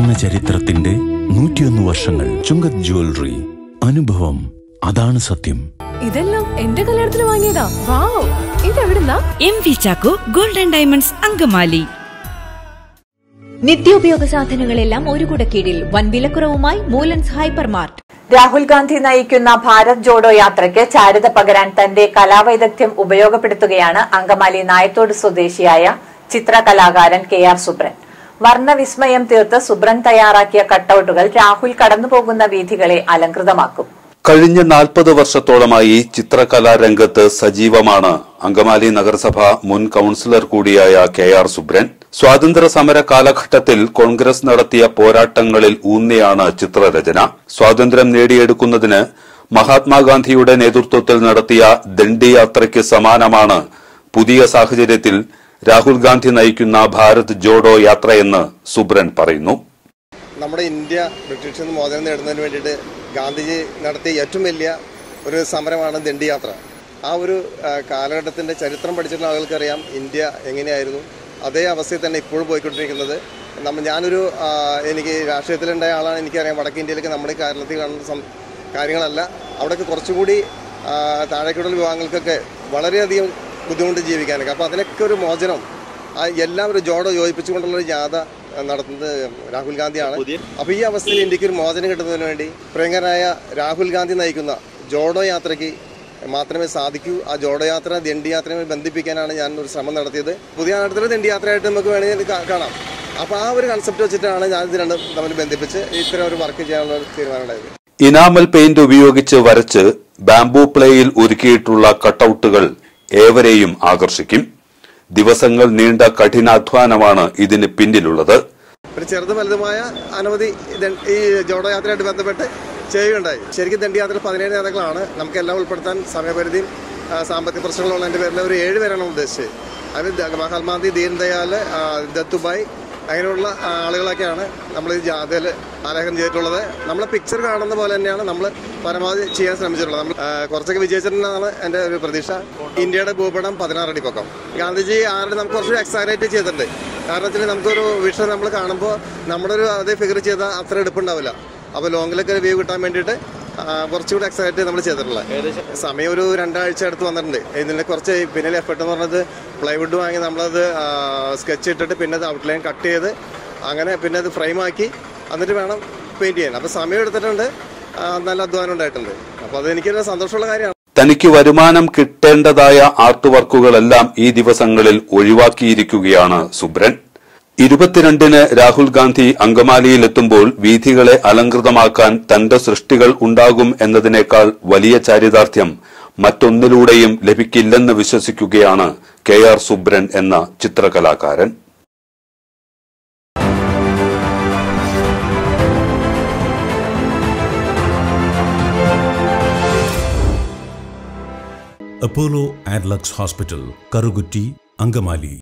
സ്വർണ്ണ ചരിത്രത്തിന്റെ നൂറ്റിയൊന്ന് വർഷങ്ങൾ ചുങ്കത് ജ്വല്ലറി അനുഭവം അതാണ് സത്യം ഇതെല്ലാം എന്റെ കല്യാണത്തിന് വാങ്ങിയതാ വാവ് ഇതെവിടുന്നാ M V Chacko golden diamonds Angamaly നിത്യോപയോഗ സാധനങ്ങളെല്ലാം ഒരു കുടക്കീഴിൽ വൻ വിലക്കുറവുമായി മൂലൻസ് ഹൈപ്പർ മാർട്ട് രാഹുൽ ഗാന്ധി നയിക്കുന്ന ഭാരത് ജോഡോ യാത്രയ്ക്ക് ചാരുത പകരാൻ തന്റെ കലാവൈദഗ്ധ്യം ഉപയോഗപ്പെടുത്തുകയാണ് അങ്കമാലി നായത്തോട് സ്വദേശിയായ ചിത്രകലാകാരൻ കെ ആർ സുബ്രൻ വർണ്ണവിസ്മയം തീർത്ത് സുബ്രൻ തയ്യാറാക്കിയ കട്ടൌട്ടുകൾ രാഹുൽ കടന്നുപോകുന്ന വീഥികളെ അലങ്കൃതമാക്കും കഴിഞ്ഞ നാൽപ്പത് വർഷത്തോളമായി ചിത്രകലാ രംഗത്ത് സജീവമാണ് അങ്കമാലി നഗരസഭ മുൻ കൌൺസിലർ കൂടിയായ കെ ആർ സുബ്രൻ സ്വാതന്ത്ര്യ സമര കാലഘട്ടത്തിൽ കോൺഗ്രസ് നടത്തിയ പോരാട്ടങ്ങളിൽ ഊന്നിയാണ് ചിത്രരചന സ്വാതന്ത്ര്യം നേടിയെടുക്കുന്നതിന് മഹാത്മാഗാന്ധിയുടെ നേതൃത്വത്തിൽ നടത്തിയ ദണ്ഡിയാത്രയ്ക്ക് സമാനമാണ് പുതിയ സാഹചര്യത്തിൽ രാഹുൽ ഗാന്ധി നയിക്കുന്ന ഭാരത് ജോഡോ യാത്രയെന്ന് സുബ്രൻ പറയുന്നു നമ്മുടെ ഇന്ത്യ ബ്രിട്ടീഷിൽ നിന്ന് മോചനം നേടുന്നതിന് വേണ്ടിയിട്ട് ഗാന്ധിജി നടത്തിയ ഏറ്റവും വലിയ ഒരു സമരമാണ് ദണ്ഡി യാത്ര ആ ഒരു ആ, കാലഘട്ടത്തിൻ്റെ ചരിത്രം പഠിച്ചിട്ടുള്ള ആളുകൾക്കറിയാം ഇന്ത്യ എങ്ങനെയായിരുന്നു അതേ അവസ്ഥയിൽ തന്നെ ഇപ്പോഴും പോയിക്കൊണ്ടിരിക്കുന്നത് നമ്മ ഞാനൊരു ആ, എനിക്ക് രാഷ്ട്രീയത്തിലുണ്ടായ ആളാണ് എനിക്കറിയാം വടക്കേ ഇന്ത്യയിലേക്ക് നമ്മുടെ കേരളത്തിൽ കാണുന്ന സം- കാര്യങ്ങളല്ല അവിടെയൊക്കെ കുറച്ചുകൂടി ആ, താഴേക്കുള്ള വിഭാഗങ്ങൾക്കൊക്കെ വളരെയധികം ബുദ്ധിമുട്ട് ജീവിക്കാനൊക്കെ അപ്പോൾ അതിനൊക്കെ ഒരു മോചനം ആ എല്ലാവരും ജോഡോ യോജിപ്പിച്ചുകൊണ്ടുള്ള ഒരു ജാഥ ആ, നടത്തുന്നത് രാഹുൽ ഗാന്ധിയാണ് അപ്പോൾ ഈ അവസ്ഥയിൽ ഇന്ത്യക്ക് ഒരു മോചനം കിട്ടുന്നതിന് വേണ്ടി പ്രിയങ്കരായ രാഹുൽ ഗാന്ധി നയിക്കുന്ന ജോഡോ യാത്രയ്ക്ക് മാത്രമേ സാധിക്കൂ ആ ജോഡോ യാത്ര ദണ്ഡി യാത്രയുമായി ബന്ധിപ്പിക്കാനാണ് ഞാൻ ഒരു ശ്രമം നടത്തിയത് പുതിയ നാട്ടിലെ ദണ്ഡി യാത്രയായിട്ട് നമുക്ക് വേണമെങ്കിൽ ഇത് കാ- കാണാം അപ്പോൾ ആ ഒരു കൺസെപ്റ്റ് വെച്ചിട്ടാണ് ഞാൻ ഇത് രണ്ടും തമ്മിൽ ബന്ധിപ്പിച്ച് ഇത്തരം ഒരു വർക്ക് ചെയ്യാനുള്ള ഒരു തീരുമാനമുണ്ടായത് ഇനാമൽ പെയിന്റ് ഉപയോഗിച്ച് വരച്ച് ബാംബൂ പ്ലേയിൽ ഒരുക്കിയിട്ടുള്ള കട്ടൌട്ടുകൾ ഏവരെയും ആകർഷിക്കും ദിവസങ്ങൾ നീണ്ട കഠിനാധ്വാനമാണ് ഇതിന് പിന്നിലുള്ളത് ഒരു ചെറുതും വലുതുമായ അനവധി ദ- ഈ ജോഡോ യാത്രയായിട്ട് ബന്ധപ്പെട്ട് ചെയ്യുകയുണ്ടായി ശരിക്കും ദണ്ഡിയാത്ര പതിനേഴ് നേതാക്കളാണ് നമുക്കെല്ലാം ഉൾപ്പെടുത്താൻ സമയപരിധിയും ആ, സാമ്പത്തിക പ്രശ്നങ്ങളുള്ളതിൻ്റെ പേരിൽ ഒരു ഏഴ് പേരാണ് ഉദ്ദേശിച്ചത് അത് ദ- മഹാത്മാഗാന്ധി ദീൻ ദയാൽ ആ, ദത്തുബായ് അങ്ങനെയുള്ള ആ, ആളുകളൊക്കെയാണ് നമ്മൾ ഈ ജാഥയിൽ ആലേഖനം ചെയ്തിട്ടുള്ളത് നമ്മളെ പിക്ചർ കാണുന്ന പോലെ തന്നെയാണ് നമ്മൾ പരമാവധി ചെയ്യാൻ ശ്രമിച്ചിട്ടുള്ളത് നമ്മൾ ആ, കുറച്ചൊക്കെ വിജയിച്ചിട്ടുണ്ടെന്നാണ് എൻ്റെ ഒരു പ്രതീക്ഷ ഇന്ത്യയുടെ ഭൂപടം പതിനാറടി പൊക്കം ഗാന്ധിജി ആരുടെ നമുക്ക് കുറച്ച് എക്സാഗ്രേറ്റ് ചെയ്തിട്ടുണ്ട് കാരണം വെച്ചാൽ നമുക്കൊരു വിഷൻ നമ്മൾ കാണുമ്പോൾ നമ്മുടെ ഒരു അതേ ഫിഗർ ചെയ്താൽ അത്ര എടുപ്പുണ്ടാവില്ല അപ്പോൾ ലോങ്ങിലൊക്കെ ഒരു വ്യൂ കിട്ടാൻ വേണ്ടിയിട്ട് ആ, കുറച്ചുകൂടി എക്സൈറ്റ് നമ്മൾ ചെയ്തിട്ടുള്ളത് സമയം ഒരു രണ്ടാഴ്ച അടുത്ത് വന്നിട്ടുണ്ട് ഇതിൻ്റെ കുറച്ച് പിന്നെ എഫർട്ട് എന്ന് പറഞ്ഞത് പ്ലൈവുഡ് വാങ്ങി നമ്മളത് സ്കെച്ച് ഇട്ടിട്ട് പിന്നെ അത് ഔട്ട്ലൈൻ കട്ട് ചെയ്ത് അങ്ങനെ പിന്നെ അത് ഫ്രെയിം ആക്കി എന്നിട്ട് വേണം പെയിന്റ് ചെയ്യാൻ അപ്പോൾ സമയം എടുത്തിട്ടുണ്ട് ആ, നല്ല അധ്വാനം ഉണ്ടായിട്ടുണ്ട് അപ്പോൾ അത് എനിക്കൊരു സന്തോഷമുള്ള കാര്യമാണ് തനിക്ക് വരുമാനം കിട്ടേണ്ടതായ ആർട്ട് വർക്കുകളെല്ലാം ഈ ദിവസങ്ങളിൽ ഒഴിവാക്കിയിരിക്കുകയാണ് സുബ്രൻ ഇരുപത്തിരണ്ടിന് രാഹുൽ ഗാന്ധി അങ്കമാലിയിലെത്തുമ്പോൾ വീഥികളെ അലങ്കൃതമാക്കാൻ തന്റെ സൃഷ്ടികൾ ഉണ്ടാകും എന്നതിനേക്കാൾ വലിയ ചാരിതാർത്ഥ്യം മറ്റൊന്നിലൂടെയും ലഭിക്കില്ലെന്ന് വിശ്വസിക്കുകയാണ് കെ ആർ സുബ്രൻ എന്ന ചിത്രകലാകാരൻ Apollo Adlux hospital Karukutty Angamaly